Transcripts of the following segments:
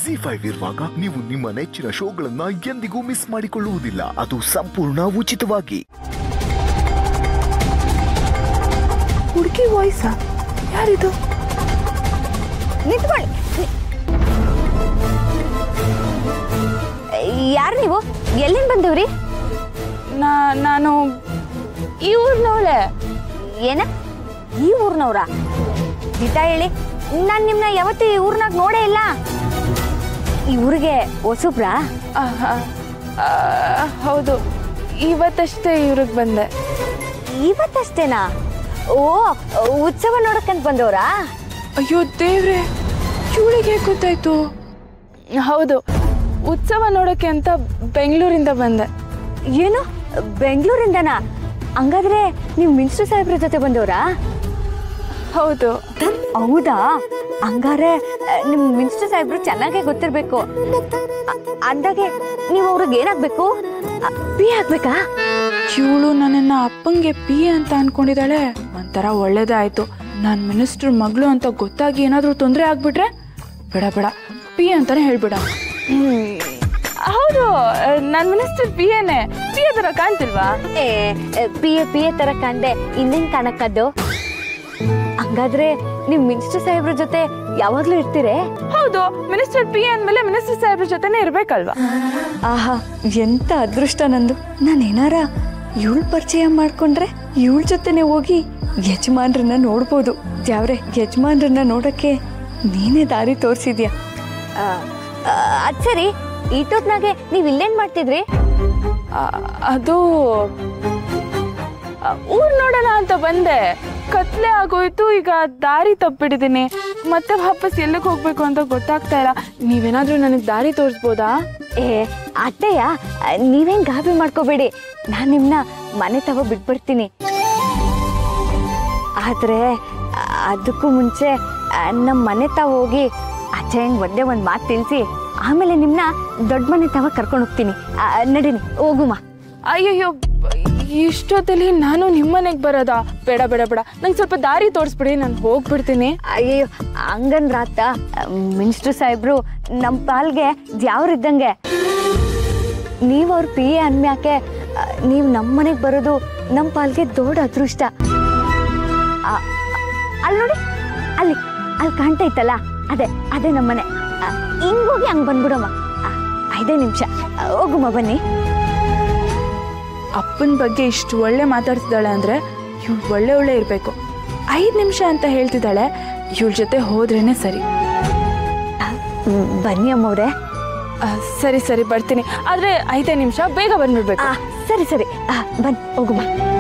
G five ಇರುವಾಗ ನೀವು ನಿಮ್ಮ ನೆಚ್ಚಿನ ಶೋಗಳನ್ನ ಎಂದಿಗೂ ಮಿಸ್ ಮಾಡಿಕೊಳ್ಳುವುದಿಲ್ಲ ಅದು ಸಂಪೂರ್ಣ ಉಚಿತವಾಗಿ ಹುಡುಗಿ ವಾಯ್ಸಾ ಯಾರಿದು ನಿಂತ್ಕೊಳ್ಳಿ ಯಾರು ನೀವು ಎಲ್ಲಿಂದ ಬಂದವ್ರಿ ನಾ ನಾನು ಈ ಊರ್ನವಳೆ ಏನ ಈ ಊರ್ನವ್ರ ದಿಟ ಹೇಳಿ ನಾನು ನಿಮ್ಮನ್ನ ಯಾವತ್ತೂ ಈ ಊರ್ನಾಗ ನೋಡೇ ಇಲ್ಲ ಈ ಊರಿಗೆ ಹೊಸಬ್ರಾ ಹೌದು ಇವತ್ತಷ್ಟೇ ಇವ್ರಿಗೆ ಬಂದೆ ಇವತ್ತಷ್ಟೇನಾ ಓ ಉತ್ಸವ ನೋಡಕ್ಕಂತ ಬಂದವ್ರಾ ಅಯ್ಯೋ ದೇವ್ರೆ ಇವಳಿಗೆ ಗೊತ್ತಾಯ್ತು ಹೌದು ಉತ್ಸವ ನೋಡೋಕೆ ಅಂತ ಬೆಂಗಳೂರಿಂದ ಬಂದೆ ಏನು ಬೆಂಗಳೂರಿಂದನಾ ಹಂಗಾದ್ರೆ ನೀವು ಮಿನಿಸ್ಟರ್ ಸಾಹೇಬ್ರ ಜೊತೆ ಬಂದವ್ರಾ ಹೌದು ಹೌದಾ ಹಂಗಾರೆ ಆ, ನಿಮ್ ಮಿನಿಸ್ಟರ್ ಸಾಹೇಬ್ರು ಚೆನ್ನಾಗೇ ಗೊತ್ತಿರ್ಬೇಕು ಅ- ಅಂದಾಗೆ ನೀವು ಅವ್ರಿಗೆ ಏನಾಗ್ಬೇಕು ಅ, ಪಿ ಆಗ್ಬೇಕಾ ಇವಳು ನನ್ನನ್ನ ಅಪ್ಪಂಗೆ ಪಿ ಅಂತ ಅನ್ಕೊಂಡಿದ್ದಾಳೆ ಒಂಥರ ಒಳ್ಳೇದೇ ಆಯ್ತು ನಾನ್ ಮಿನಿಸ್ಟರ್ ಮಗಳು ಅಂತ ಗೊತ್ತಾಗಿ ಏನಾದ್ರೂ ತೊಂದರೆ ಆಗ್ಬಿಟ್ರೆ ಬೇಡ ಬೇಡ ಪಿ ಅಂತಾನೆ ಹೇಳ್ಬಿಡ ಹೌದು ನಾನ್ ಮಿನಿಸ್ಟರ್ ಪಿ ಎನೆ ಪಿ ಅದರ ಕಾಣ್ತಿಲ್ವಾ ಏ ಪಿ ಎ ಪಿ ಎ ತರ ಕಂಡೆ ಇನ್ನೇನ್ ಕಾಣಕ್ಕದ್ದು ಹಂಗಾದ್ರೆ ನೀವು ಮಿನಿಸ್ಟರ್ ಸಾಹೇಬ್ರ ಜೊತೆ ಯಾವಾಗ್ಲೂ ಇರ್ತೀರೇ ಹೌದು ಮಿನಿಸ್ಟರ್ ಪಿ ಅಂದ್ಮೇಲೆ ಮಿನಿಸ್ಟರ್ ಸಾಹೇಬ್ರ ಜೊತೆನೆ ಇರ್ಬೇಕಲ್ವಾ ಆಹಾ ಎಂತ ಅದೃಷ್ಟ ನಂದು ನಾನೇನಾರ ಇವಳ ಪರಿಚಯ ಮಾಡ್ಕೊಂಡ್ರೆ ಇವಳ ಜೊತೆನೆ ಹೋಗಿ ಯಜಮಾನ್ರನ್ನ ನೋಡ್ಬೋದು ಯಾವ್ರೆ ಯಜಮಾನ್ರನ್ನ ನೋಡಕ್ಕೆ ನೀನೇ ದಾರಿ ತೋರಿಸಿದ್ಯಾ ಆ, ಆ, ಅದ್ ಸರಿ ಇಟ್ಟೊತ್ನಾಗೆ ನೀವ್ ಇಲ್ಲೇನ್ ಮಾಡ್ತಿದ್ರಿ ಆ, ಅದು ಆ, ಊರ್ ನೋಡೋಣ ಅಂತ ಬಂದೆ ಕತ್ಲೆ ಆಗೋಯ್ತು ಈಗ ದಾರಿ ತಪ್ಪಿಡಿದೀನಿ ಮತ್ತೆ ವಾಪಸ್ ಎಲ್ಲಿಗೆ ಹೋಗ್ಬೇಕು ಅಂತ ಗೊತ್ತಾಗ್ತಾ ಇಲ್ಲ ನೀವೇನಾದ್ರೂ ನನಗೆ ದಾರಿ ತೋರಿಸ್ಬೋದಾ ಏ ಅತ್ತೆಯ ನೀವೇನ್ ಗಾಬರಿ ಮಾಡ್ಕೋಬೇಡಿ ನಾನ್ ನಿಮ್ನ ಮನೆ ತಗೋ ಬಿಟ್ಬಿಡ್ತೀನಿ ಆದ್ರೆ ಆ, ಅದಕ್ಕೂ ಮುಂಚೆ ಆ, ನಮ್ ಮನೆ ತಾವ ಹೋಗಿ ಅಜ್ಜಯ್ಯಂಗ್ ಒಂದೇ ಒಂದ್ ಮಾತು ತಿಳಿಸಿ ಆಮೇಲೆ ನಿಮ್ನ ದೊಡ್ಡ ಮನೆ ತವ ಕರ್ಕೊಂಡು ಹೋಗ್ತೀನಿ ಆ, ನಡೀನಿ ಹೋಗುಮ ಅಯ್ಯಯ್ಯೋ ಇಷ್ಟೊತ್ತಲ್ಲಿ ನಾನು ನಿಮ್ಮನೆಗೆ ಬರೋದಾ ಬೇಡ ಬೇಡ ಬೇಡ ನಂಗೆ ಸ್ವಲ್ಪ ದಾರಿ ತೋರಿಸ್ಬಿಡಿ ನಾನು ಹೋಗ್ಬಿಡ್ತೀನಿ ಅಯ್ಯೋ ಹಂಗಂದ್ರಾತ ಮಿನಿಸ್ಟರ್ ಸಾಹೇಬ್ರು ನಮ್ಮ ಪಾಲ್ಗೆ ದ್ಯಾವ್ರಿದ್ದಂಗೆ ನೀವು ಅವ್ರ ಪಿ ಎ ಅನ್ಮ್ಯಾಕೆ ನೀವು ನಮ್ಮ ಮನೆಗೆ ಬರೋದು ನಮ್ಮ ಪಾಲ್ಗೆ ದೊಡ್ಡ ಅದೃಷ್ಟ ಆ, ಅಲ್ಲಿ ನೋಡಿ ಅಲ್ಲಿ ಅಲ್ಲಿ ಕಾಣ್ತಾ ಇತ್ತಲ್ಲ ಅದೇ ಅದೇ ನಮ್ಮನೆ ಆ, ಹಿಂಗ್ ಹೋಗಿ ಹಂಗ್ ಬಂದ್ಬಿಡಮ್ಮ ಆ, ಐದೇ ನಿಮಿಷ ಹೋಗುಮ್ಮ ಬನ್ನಿ ಅಪ್ಪನ ಬಗ್ಗೆ ಇಷ್ಟು ಒಳ್ಳೆ ಮಾತಾಡ್ತಿದ್ದಾಳೆ ಅಂದ್ರೆ ಇವ್ಳು ಒಳ್ಳೆ ಒಳ್ಳೆ ಇರಬೇಕು ಐದು ನಿಮಿಷ ಅಂತ ಹೇಳ್ತಿದ್ದಾಳೆ ಇವಳ ಜೊತೆ ಹೋದ್ರೇನೆ ಸರಿ ಆ, ಬನ್ನಿ ಅಮ್ಮವ್ರೆ ಆ, ಸರಿ ಸರಿ ಬರ್ತೀನಿ ಆದ್ರೆ ಐದೇ ನಿಮಿಷ ಬೇಗ ಬಂದ್ಬಿಡ್ಬೇಕು ಆ, ಸರಿ ಸರಿ ಆ, ಬನ್ನಿ ಹೋಗುಮ್ಮ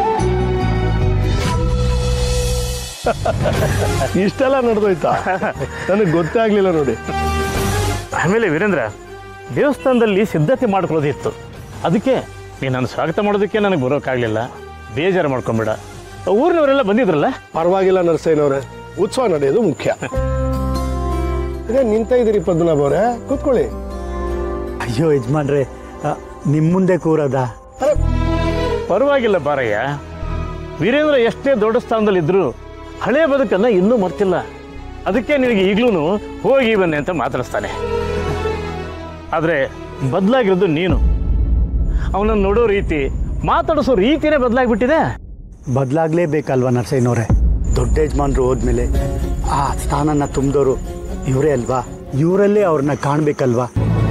ಇಷ್ಟೆಲ್ಲ ನಡೆದೋಯ್ತಾ ನನಗೆ ಗೊತ್ತೇ ಆಗಲಿಲ್ಲ ನೋಡಿ ಆಮೇಲೆ ವೀರೇಂದ್ರ ದೇವಸ್ಥಾನದಲ್ಲಿ ಸಿದ್ಧತೆ ಮಾಡ್ಕೊಳ್ಳೋದಿತ್ತು ಅದಕ್ಕೆ ನೀನು ನಾನು ಸ್ವಾಗತ ಮಾಡೋದಕ್ಕೆ ನನಗೆ ಬರೋಕ್ಕಾಗಲಿಲ್ಲ ಬೇಜಾರು ಮಾಡ್ಕೊಂಬೇಡ ಊರಿನವರೆಲ್ಲ ಬಂದಿದ್ರಲ್ಲ ಪರವಾಗಿಲ್ಲ ನರಸಯ್ಯನವ್ರೆ ಉತ್ಸವ ನಡೆಯೋದು ಮುಖ್ಯ ಇದೇ ನಿಂತ ಇದ್ದೀರಿ ಪದ್ಮನಾಭ ಅವರೇ ಕೂತ್ಕೊಳ್ಳಿ ಅಯ್ಯೋ ಯಜಮಾನ್ರೆ ನಿಮ್ಮ ಮುಂದೆ ಕೂರದ ಅರೆ ಪರವಾಗಿಲ್ಲ ಬಾರಯ್ಯ ವೀರೇಂದ್ರ ಎಷ್ಟೇ ದೊಡ್ಡ ಸ್ಥಾನದಲ್ಲಿದ್ದರೂ ಹಳೆ ಬದುಕನ್ನು ಇನ್ನೂ ಮರ್ತಿಲ್ಲ ಅದಕ್ಕೆ ನಿನಗೆ ಈಗಲೂ ಹೋಗಿ ಬನ್ನಿ ಅಂತ ಮಾತಾಡಿಸ್ತಾನೆ ಆದರೆ ಬದಲಾಗಿರೋದು ನೀನು ಅವನನ್ನು ನೋಡೋ ರೀತಿ ಮಾತಾಡಿಸೋ ರೀತಿನೇ ಬದಲಾಗ್ಬಿಟ್ಟಿದೆ ಬದಲಾಗಲೇಬೇಕಲ್ವ ನರಸಯ್ಯನವ್ರೆ ದೊಡ್ಡ ಯಜಮಾನ್ರು ಹೋದ್ಮೇಲೆ ಆ ಸ್ಥಾನನ ತುಂಬಿದವರು ಇವರೇ ಅಲ್ವಾ ಇವರಲ್ಲೇ ಅವ್ರನ್ನ ಕಾಣಬೇಕಲ್ವಾ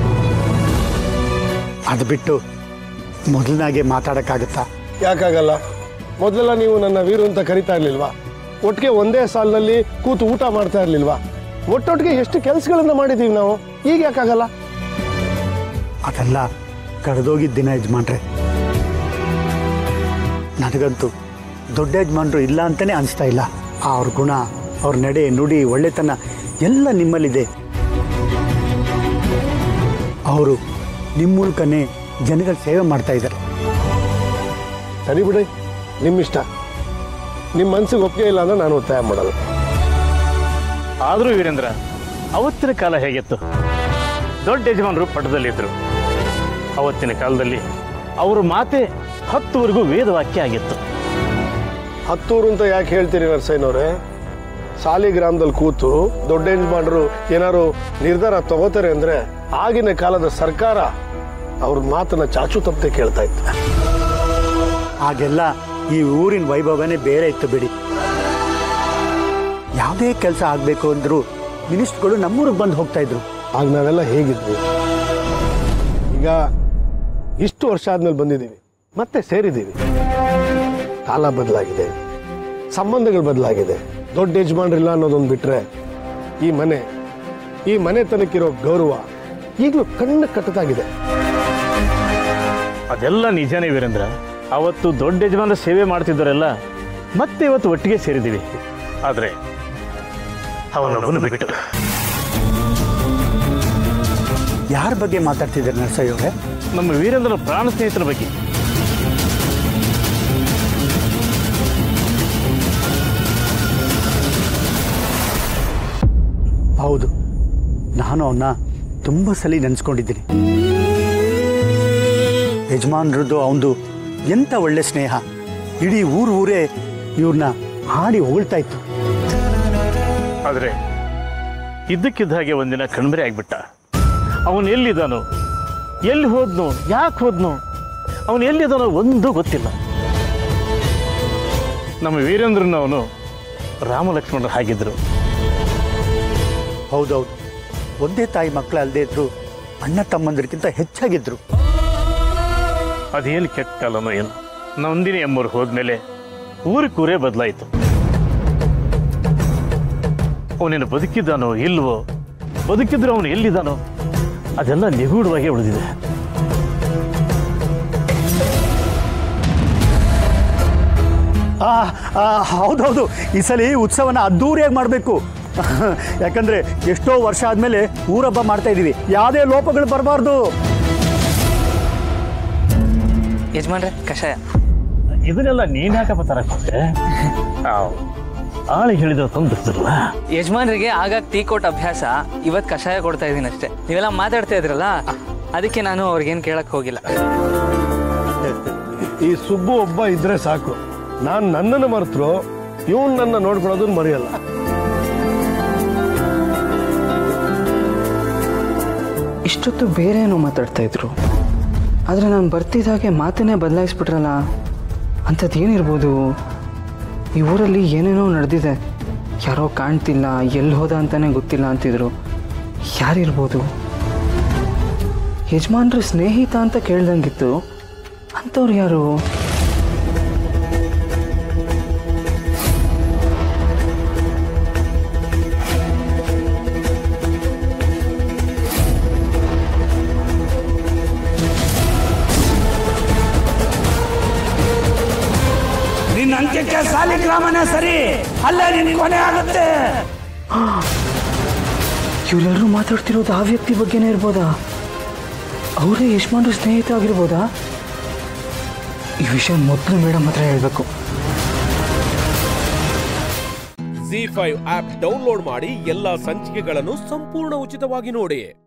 ಅದು ಬಿಟ್ಟು ಮೊದಲನಾಗೆ ಮಾತಾಡೋಕ್ಕಾಗತ್ತಾ ಯಾಕಾಗಲ್ಲ ಮೊದಲೆಲ್ಲ ನೀವು ನನ್ನ ವೀರು ಅಂತ ಕರಿತಾ ಇರ್ಲಿಲ್ವಾ ಒಟ್ಟಿಗೆ ಒಂದೇ ಸಾಲಿನಲ್ಲಿ ಕೂತು ಊಟ ಮಾಡ್ತಾ ಇರ್ಲಿಲ್ವಾ ಒಟ್ಟೊಟ್ಟಿಗೆ ಎಷ್ಟು ಕೆಲಸಗಳನ್ನ ಮಾಡಿದೀವಿ ನಾವು ಈಗ ಯಾಕಾಗಲ್ಲ ಅದೆಲ್ಲ ಕಳೆದೋಗಿದ್ದ ದಿನ ಯಜಮಾನ್ರೆ ನನಗಂತೂ ದೊಡ್ಡ ಯಜಮಾನ್ರು ಇಲ್ಲ ಅಂತಲೇ ಅನಿಸ್ತಾ ಇಲ್ಲ ಅವ್ರ ಗುಣ ಅವ್ರ ನಡೆ ನುಡಿ ಒಳ್ಳೆತನ ಎಲ್ಲ ನಿಮ್ಮಲ್ಲಿದೆ ಅವರು ನಿಮ್ಮ ಮೂಲಕನೇ ಜನಗಳ ಸೇವೆ ಮಾಡ್ತಾ ಇದ್ದಾರೆ ಸರಿ ಬಿಡಿ ನಿಮ್ಮಿಷ್ಟ ನಿಮ್ಮ ಮನ್ಸಿಗೆ ಒಪ್ಪಿಗೆ ಇಲ್ಲ ಅಂದ್ರೆ ನಾನು ಒತ್ತಾಯ ಮಾಡಲ್ಲ ಆದರೂ ವೀರೇಂದ್ರ ಅವತ್ತಿನ ಕಾಲ ಹೇಗಿತ್ತು ದೊಡ್ಡ ಯಜಮಾನರು ಪಟ್ಟದಲ್ಲಿದ್ದರು ಅವತ್ತಿನ ಕಾಲದಲ್ಲಿ ಅವರ ಮಾತೆ ಹತ್ತುವರೆಗೂ ವೇದವಾಕ್ಯ ಆಗಿತ್ತು ಹತ್ತೂರು ಅಂತ ಯಾಕೆ ಹೇಳ್ತೀರಿ ನರಸಯ್ಯನವ್ರೆ ಸಾಲಿಗ್ರಾಮದಲ್ಲಿ ಕೂತು ದೊಡ್ಡ ಯಜಮಾನರು ಏನಾರು ನಿರ್ಧಾರ ತಗೋತಾರೆ ಅಂದ್ರೆ ಆಗಿನ ಕಾಲದ ಸರ್ಕಾರ ಅವ್ರ ಮಾತನ್ನ ಚಾಚು ತಪ್ಪದೆ ಕೇಳ್ತಾ ಇತ್ತು ಆಗೆಲ್ಲ ಈ ಊರಿನ ವೈಭವನೇ ಬೇರೆ ಇತ್ತು ಬಿಡಿ ಯಾವುದೇ ಕೆಲಸ ಆಗಬೇಕು ಅಂದ್ರು ಮಿನಿಸ್ಟ್ರುಗಳು ನಮ್ಮೂರಿಗೆ ಬಂದು ಹೋಗ್ತಾ ಇದ್ರು ಆಗ ನಾವೆಲ್ಲ ಹೇಗಿದ್ವಿ ಈಗ ಇಷ್ಟು ವರ್ಷ ಆದ್ಮೇಲೆ ಬಂದಿದ್ದೀವಿ ಮತ್ತೆ ಸೇರಿದ್ದೀವಿ ಕಾಲ ಬದಲಾಗಿದೆ ಸಂಬಂಧಗಳು ಬದಲಾಗಿದೆ ದೊಡ್ಡ ಯಜಮಾನ್ರಿಲ್ಲ ಅನ್ನೋದೊಂದು ಬಿಟ್ರೆ ಈ ಮನೆ ಈ ಮನೆತನಕ್ಕಿರೋ ಗೌರವ ಈಗಲೂ ಕಣ್ಣು ಕಟ್ಟದಾಗಿದೆ ಅದೆಲ್ಲ ನಿಜನೇ ವೀರೇಂದ್ರ ಅವತ್ತು ದೊಡ್ಡ ಯಜಮಾನ ಸೇವೆ ಮಾಡ್ತಿದ್ದವರೆಲ್ಲ ಮತ್ತೆ ಇವತ್ತು ಒಟ್ಟಿಗೆ ಸೇರಿದ್ದೀವಿ ಆದರೆ ಅವನೊಬ್ಬನು ಬಿಟ್ಟು ಯಾರ ಬಗ್ಗೆ ಮಾತಾಡ್ತಿದ್ದಾರೆ ನರಸಯ್ಯ ಅವರೇ ನಮ್ಮ ವೀರೇಂದ್ರನ ಪ್ರಾಣ ಸ್ನೇಹಿತರ ಬಗ್ಗೆ ಹೌದು ನಾನು ಅವನ್ನ ತುಂಬ ಸಲ ನೆನೆಸ್ಕೊಂಡಿದ್ದೀನಿ ಯಜಮಾನ್ರದ್ದು ಅವನದು ಎಂಥ ಒಳ್ಳೆ ಸ್ನೇಹ ಇಡೀ ಊರು ಊರೇ ಇವ್ರನ್ನ ಹಾಡಿ ಹೊಗಳ್ತಾ ಇತ್ತು ಆದರೆ ಇದ್ದಕ್ಕಿದ್ದ ಹಾಗೆ ಒಂದಿನ ಕಣ್ಮರೆ ಆಗ್ಬಿಟ್ಟ ಅವನು ಎಲ್ಲಿದ್ದಾನೋ ಎಲ್ಲಿ ಹೋದ್ನೋ ಯಾಕೆ ಹೋದ್ನೋ ಅವನು ಎಲ್ಲಿದ್ದಾನೋ ಒಂದು ಗೊತ್ತಿಲ್ಲ ನಮ್ಮ ವೀರೇಂದ್ರನ ಅವನು ರಾಮಲಕ್ಷ್ಮಣರು ಹಾಗಿದ್ರು ಹೌದೌದು ಒಂದೇ ತಾಯಿ ಮಕ್ಕಳು ಅಲ್ಲದೆ ಇದ್ರು ಅಣ್ಣ ತಮ್ಮಂದರಿಗಿಂತ ಹೆಚ್ಚಾಗಿದ್ರು ಅದೇನು ಕೆಟ್ಟ ಕಾಲನೋ ಏನು ನಂದಿನಿ ಎಂಬರು ಹೋದ್ಮೇಲೆ ಊರಿಗೂರೇ ಬದಲಾಯಿತು ಅವನೇನು ಬದುಕಿದ್ದಾನೋ ಇಲ್ವೋ ಬದುಕಿದ್ರೆ ಅವನು ಎಲ್ಲಿದ್ದಾನೋ ಅದೆಲ್ಲ ನಿಗೂಢವಾಗಿ ಉಳಿದಿದೆ ಆ, ಆ, ಹೌದೌದು ಈ ಸಲ ಉತ್ಸವನ ಅದ್ದೂರಿಯಾಗಿ ಮಾಡಬೇಕು ಯಾಕಂದ್ರೆ ಎಷ್ಟೋ ವರ್ಷ ಆದಮೇಲೆ ಊರಬ್ಬ ಮಾಡ್ತಾ ಇದ್ದೀವಿ ಯಾವುದೇ ಲೋಪಗಳು ಬರಬಾರ್ದು ಯಜಮಾನ್ರೆ ಕಷಾಯ ಇದನ್ನೆಲ್ಲ ನೀನ್ ಯಾಕಪ್ಪ ತರಕ್ ಹೋದೆ ಆಳು ಹೇಳಿದ್ರೆ ತಂದಿರ್ತಿರಲ್ಲ ಯಜಮಾನ್ರಿಗೆ ಆಗಾಗ ಟೀ ಕೊಟ್ಟ ಅಭ್ಯಾಸ ಇವತ್ತು ಕಷಾಯ ಕೊಡ್ತಾ ಇದ್ದೀನಿ ಅಷ್ಟೇ ನೀವೆಲ್ಲ ಮಾತಾಡ್ತಾ ಇದ್ರಲ್ಲ ಅದಕ್ಕೆ ನಾನು ಅವ್ರಿಗೇನು ಕೇಳಕ್ ಹೋಗಿಲ್ಲ ಈ ಸುಬ್ಬು ಒಬ್ಬ ಇದ್ರೆ ಸಾಕು ನಾನು ನನ್ನನ್ನು ಮರೆತರು ಇವನ್ ನನ್ನ ನೋಡ್ಕೊಳ್ಳೋದನ್ನ ಮರೆಯಲ್ಲ ಇಷ್ಟೊತ್ತು ಬೇರೆ ಏನೋ ಮಾತಾಡ್ತಾ ಇದ್ರು ಆದರೆ ನಾನು ಬರ್ತಿದ್ದಾಗೆ ಮಾತನ್ನೇ ಬದಲಾಯಿಸ್ಬಿಟ್ರಲ್ಲ ಅಂಥದ್ದು ಏನಿರ್ಬೋದು ಈ ಊರಲ್ಲಿ ಏನೇನೋ ನಡೆದಿದೆ ಯಾರೋ ಕಾಣ್ತಿಲ್ಲ ಎಲ್ಲಿ ಹೋದ ಅಂತಾನೆ ಗೊತ್ತಿಲ್ಲ ಅಂತಿದ್ರು ಯಾರಿರ್ಬೋದು ಯಜಮಾನ್ರ ಸ್ನೇಹಿತ ಅಂತ ಕೇಳ್ದಂಗಿತ್ತು ಅಂಥವ್ರು ಯಾರು ನಿನ್ನ ಅಂತ್ಯಕ್ಕೆ ಸಾಲಿಗ್ರಾಮನೇ ಸರಿ ಅಲ್ಲೇ ನಿನ್ ಕೊನೆ ಆಗುತ್ತೆ ಇವರೆಲ್ಲರೂ ಮಾತಾಡ್ತಿರೋದು ಆ ವ್ಯಕ್ತಿ ಬಗ್ಗೆನೇ ಇರ್ಬೋದಾ ಅವರೇ ಯಜಮಾನ್ರ ಸ್ನೇಹಿತ ಆಗಿರ್ಬೋದಾ ಈ ವಿಷಯ ಮೊದಲು ಮೇಡಮ್ ಹತ್ರ ಹೇಳಬೇಕು ಜಿ ಫೈವ್ ಆಪ್ ಡೌನ್ಲೋಡ್ ಮಾಡಿ ಎಲ್ಲಾ ಸಂಚಿಕೆಗಳನ್ನು ಸಂಪೂರ್ಣ ಉಚಿತವಾಗಿ ನೋಡಿ